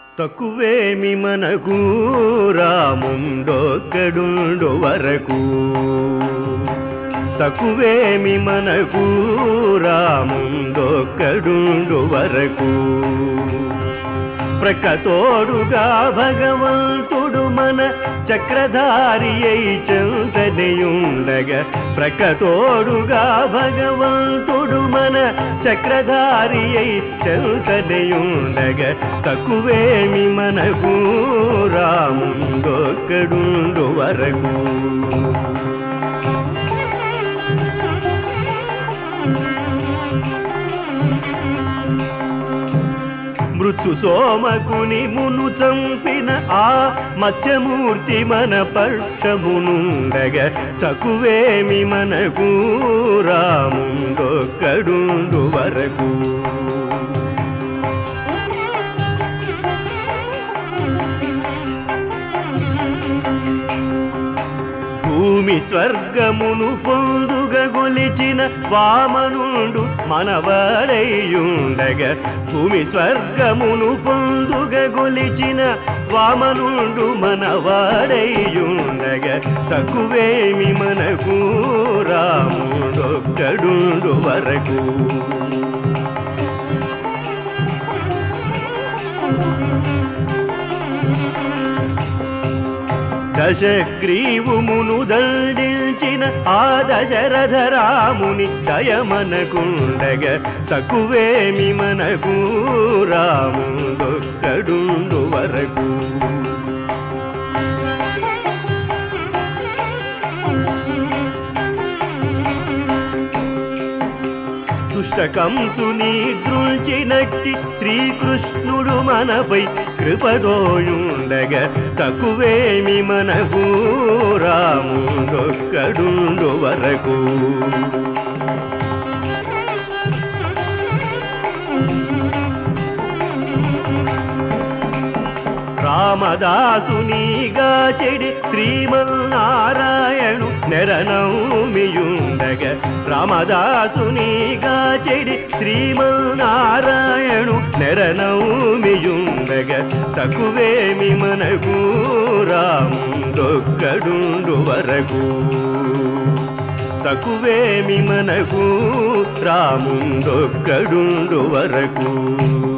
తక్కువేమి మనకు రాముండొక్కడుండు వరకు తక్కువేమి మనకు రాముండొక్కడుండు వరకు ప్రకతోడుగా భగవంతుడు మన చక్రధారి అయి చెంతనియుండగా ప్రకతోడుగా భగవంతుడు మన చక్రధారి అయి చెంతనియుండగా తక్కువేమి మనకు రాముండొక్కడుండు వరకు మృత్యు సోమకుని మును చంపిన ఆ మత్స్యమూర్తి మన పక్షమునుండగ తక్కువేమి మనకు రాముండొక్కడుండు వరకు భూమి స్వర్గమును పొందుగ గొలిచిన వామనుండు మనవడయ్యుండగ భూమి స్వర్గమును పొందుగ గొలిచిన వామనుండు మనవాడయ్యుండగ తక్కువేమి మనకు రాముడొక్కడుండు వరకు దశగ్రీవుమును దండించిన ఆ దశరథ రాముని దయమనకుండగ తక్కువేమి మనకు రాముడొక్కడుండు వరకు దుష్టకంసుని దృంచినట్టి శ్రీకృష్ణుడు మనపై కృపదోయుండగ తక్కువేమి మనకు రాముడొక్కడుండు వరకు రామదాసునిగా చెడి శ్రీమన్నారాయణు నెరనౌమియుండగ రామదాసునిగా చెడి శ్రీమన్నారాయణు నెరనౌమియుండగ తక్కువేమి మనకు రాముడొక్కడుండు వరకు తక్కువేమి మనకు రాముండొక్కడుండు వరకు